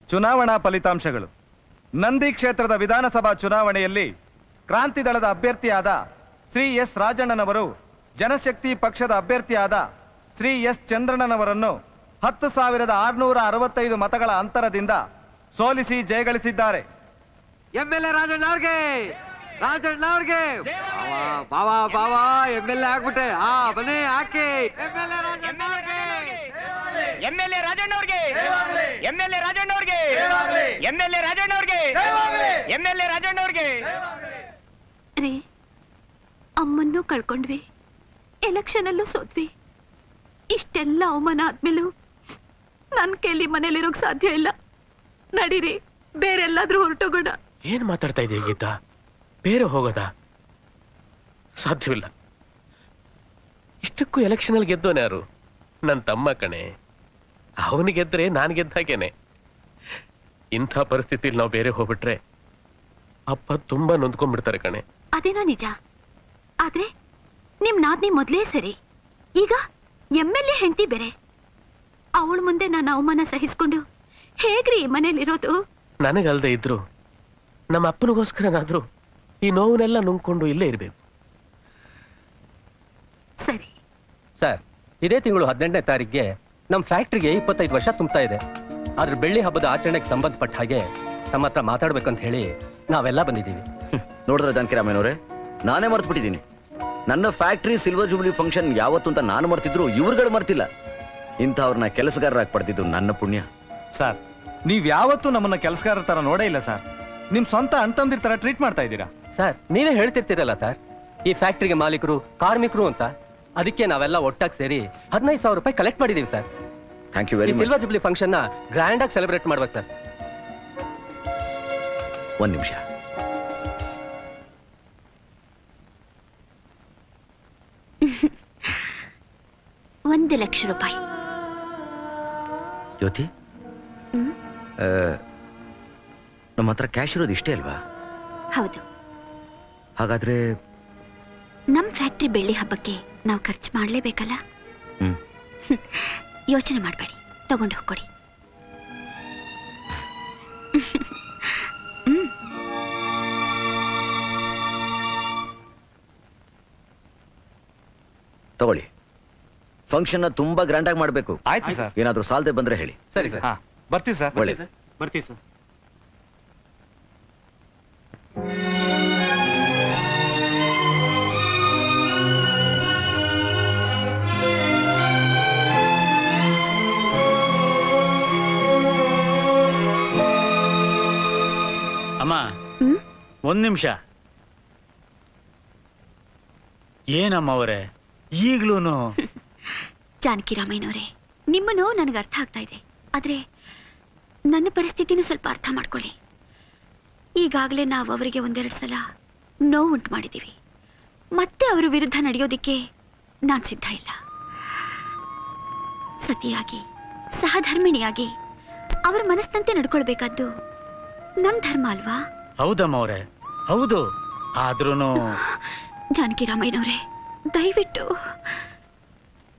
ಚುನಾವಣಾ ಫಲಿತಾಂಶಗಳು ನಂದಿ ಕ್ಷೇತ್ರದ ವಿಧಾನಸಭಾ ಚುನಾವಣೆಯಲ್ಲಿ ಕ್ರಾಂತಿ ದಳದ ಅಭ್ಯರ್ಥಿಯಾದ ಶ್ರೀ ಎಸ್ ರಾಜಣ್ಣನವರು ಜನಶಕ್ತಿ ಪಕ್ಷದ ಅಭ್ಯರ್ಥಿಯಾದ ಶ್ರೀ ಎಸ್ ಚಂದ್ರಣ್ಣನವರನ್ನು ಹತ್ತು ಸಾವಿರದ ಆರುನೂರ ಅರವತ್ತೈದು ಮತಗಳ ಅಂತರದಿಂದ ಸೋಲಿಸಿ ಜಯಗಳಿಸಿದ್ದಾರೆ ಎಂ ಎಲ್ ಎ ರಾಜಣ್ಣ ಅವ್ರಿಗೆ ರಾಜಣ್ಣ ಅವ್ರಿಗೆ ಬಾವಾ ಬಾವಾ ಎಂ ಎಲ್ ಎ ಆಗ್ಬಿಟ್ಟೆ ಹಾ ಬನ್ನಿ ಹಾಕಿ ಎಂ ಎಲ್ ಎ ರಾಜಣ್ಣ ಅವ್ರಿಗೆ ಎಂ ಎಲ್ ಎ ರಾಜಣ್ಣ ಅವ್ರಿಗೆ ಎಂ ಎಲ್ ಎ ರಾಜಣ್ಣ ಅವ್ರಿಗೆ ಎಂ ಎಲ್ ಎ ರಾಜಣ್ಣ ಅವ್ರಿಗೆ ಎಂ ಎಲ್ ಎ ರಾಜಣ್ಣ ಅವ್ರಿಗೆ ರೀ ಅಮ್ಮನ್ನೂ ಕಳ್ಕೊಂಡ್ವಿ ಎಲೆಕ್ಷನಲ್ಲೂ ಸೋತ್ವಿ ಇಷ್ಟೆಲ್ಲ ಅವಮಾನ ಆದ್ಮೇಲೂ ನನ್ನ ಕೈಲಿ ಮನೇಲಿರೋಕ್ ಸಾಧ್ಯ ಇಲ್ಲ ನಡೀರಿ ಬೇರೆಲ್ಲಾದ್ರೂ ಹೊರಟೋಗೋಣ ಏನ್ ಮಾತಾಡ್ತಾ ಇದೀಯ ಗೀತಾ ಬೇರೆ ಹೋಗೋದ ಸಾಧ್ಯವಿಲ್ಲ ಇಷ್ಟಕ್ಕೂ ಎಲೆಕ್ಷನ್ ಅಲ್ಲಿ ಗೆದ್ದೋನ್ ಯಾರು ನನ್ನ ತಮ್ಮ ಕಣೆ ಅವನು ಗೆದ್ರೆ ನಾನು ಗೆದ್ದಾಗೇನೆ ಇಂಥ ಪರಿಸ್ಥಿತಿಲಿ ನಾವು ಬೇರೆ ಹೋಗ್ಬಿಟ್ರೆ ಅಪ್ಪ ತುಂಬಾ ನೊಂದ್ಕೊಂಡ್ಬಿಡ್ತಾರೆ ಕಣೆ ಅದೇನೋ ನಿಜ ಆದ್ರೆ ನಿಮ್ ನಾದ್ನಿ ಮೊದ್ಲೇ ಸರಿ ಈಗ ಎಂ ಎಲ್ ಎ ಹೆಂಡತಿ ಬೇರೆ ಅವಳ ಮುಂದೆ ನಾನು ಅವಮಾನ ಸಹಿಸ್ಕೊಂಡು ಹೇಗ್ರಿ ಈ ಮನೇಲಿರೋದು ನನಗಲ್ದೆ ಇದ್ರು ನಮ್ಮ ಅಪ್ಪನಿಗೋಸ್ಕರನಾದ್ರೂ ಈ ನೋವನ್ನೆಲ್ಲ ನುಂಗ್ಕೊಂಡು ಇಲ್ಲೇ ಇರ್ಬೇಕು ಸರಿ ಸರ್ ಇದೇ ತಿಂಗಳು ಹದಿನೆಂಟನೇ ತಾರೀಕಿಗೆ ನಮ್ಮ ಫ್ಯಾಕ್ಟ್ರಿಗೆ ಇಪ್ಪತ್ತೈದು ವರ್ಷ ತುಂಬ್ತಾ ಇದೆ ಆದ್ರೆ ಬೆಳ್ಳಿ ಹಬ್ಬದ ಆಚರಣೆಗೆ ಸಂಬಂಧಪಟ್ಟ ಹಾಗೆ ನಮ್ಮ ಹತ್ರ ಮಾತಾಡ್ಬೇಕಂತ ಹೇಳಿ ನಾವೆಲ್ಲ ಬಂದಿದ್ದೀವಿ ನೋಡಿದ್ರೆ ಜಾನಕಿರಾಮಯ್ಯನವರೇ ನಾನೇ ಮರ್ತು ಬಿಟ್ಟಿದ್ದೀನಿ ನನ್ನ ಫ್ಯಾಕ್ಟ್ರಿ ಸಿಲ್ವರ್ ಜೂಬ್ಲಿ ಫಂಕ್ಷನ್ ಯಾವತ್ತು ಅಂತ ನಾನು ಮರ್ತಿದ್ರು ಇವ್ರುಗಳು ಮರ್ತಿಲ್ಲ ಇಂಥವ್ರನ್ನ ಕೆಲಸಗಾರರಾಗಿ ಪಡೆದಿದ್ದು ನನ್ನ ಪುಣ್ಯ ಸರ್ ನೀವ್ ಯಾವತ್ತೂ ನಮ್ಮನ್ನ ಕೆಲಸಗಾರರ ತರ ನೋಡೇ ಇಲ್ಲ ಸರ್ ನಿಮ್ ಸ್ವಂತ ಅಣ್ತಂದಿರ್ ತರ ಟ್ರೀಟ್ ಮಾಡ್ತಾ ಇದ್ದೀರಾ ಸರ್ ನೀವೇ ಹೇಳ್ತಿರ್ತೀರಲ್ಲ ಸರ್ ಈ ಫ್ಯಾಕ್ಟ್ರಿಗೆ ಮಾಲೀಕರು ಕಾರ್ಮಿಕರು ಅಂತ ಅದಕ್ಕೆ ನಾವೆಲ್ಲ ಒಟ್ಟಾಗಿ ಸೇರಿ ಹದಿನೈದು ಸಾವಿರ ರೂಪಾಯಿ ಕಲೆಕ್ಟ್ ಮಾಡಿದೀವಿ ಸರ್ ಥ್ಯಾಂಕ್ ಯು ಈ very much silver jubilee function ನ ಗ್ರ್ಯಾಂಡ್ ಆಗಿ ಸೆಲೆಬ್ರೇಟ್ ಮಾಡ್ಬೇಕು ಸರ್ ಒಂದ್ ನಿಮಿಷ ಒಂದು ಲಕ್ಷ ರೂಪಾಯಿ ಜ್ಯೋತಿ ಹ್ಮ್? ಆ, ನಮ್ಮ ಹತ್ರ ಕ್ಯಾಶ್ ಇರೋದು ಇಷ್ಟೇ ಅಲ್ವಾ ಹೌದು ಹಾಗಾದ್ರೆ ನಮ್ ಫ್ಯಾಕ್ಟ್ರಿ ಬೆಳ್ಳಿ ಹಬ್ಬಕ್ಕೆ ನಾವು ಖರ್ಚು ಮಾಡ್ಲೇಬೇಕಲ್ಲ ಹ್ಮ್ ಯೋಚನೆ ಮಾಡಬೇಡಿ ತಗೊಂಡು ಹೋಗ್ಕೊಡಿ ತಗೊಳ್ಳಿ ಫಂಕ್ಷನ್ ತುಂಬಾ ಗ್ರ್ಯಾಂಡ್ ಆಗಿ ಮಾಡ್ಬೇಕು ಆಯ್ತು ಸರ್ ಏನಾದ್ರೂ ಸಾಲದೆ ಬಂದ್ರೆ ಹೇಳಿ ಸರಿ ಸರ್ ಹಾ ಬರ್ತೀವಿ ಸರ್ ಒಳ್ಳೆ ಬರ್ತೀವಿ ಸರ್ ಅಮ್ಮ ಹ್ಮ್? ಒಂದ್ ನಿಮಿಷ ಏನಮ್ಮ ಅವರೇ ಈಗ್ಲೂನು ಜಾನಕಿ ರಾಮಯ್ಯನವರೇ ನಿಮ್ಮನ್ನು ನನಗೆ ಅರ್ಥ ಆಗ್ತಾ ಇದೆ ಆದ್ರೆ ನನ್ನ ಪರಿಸ್ಥಿತಿನೂ ಸ್ವಲ್ಪ ಅರ್ಥ ಮಾಡ್ಕೊಳ್ಳಿ ಈಗಾಗಲೇ ನಾವು ಅವರಿಗೆ ಒಂದೆರಡು ಸಲ ನೋವು ಉಂಟು ಮಾಡಿದ್ದೀವಿ ಮತ್ತೆ ಅವರ ವಿರುದ್ಧ ನಡೆಯೋದಿಕ್ಕೆ ನಾನು ಸಿದ್ಧ ಇಲ್ಲ ಸತಿಯಾಗಿ ಸಹಧರ್ಮಿಣಿಯಾಗಿ ಅವರ ಮನಸ್ಸಿನಂತೆ ನಡ್ಕೊಳ್ಬೇಕಾದ್ದು ನನ್ನ ಧರ್ಮ ಅಲ್ವಾ ಹೌದಮ್ಮ ಅವರೇ ಹೌದು ಆದ್ರೂನು ಜಾನಕಿ ರಾಮಯ್ಯನವರೇ ದಯವಿಟ್ಟು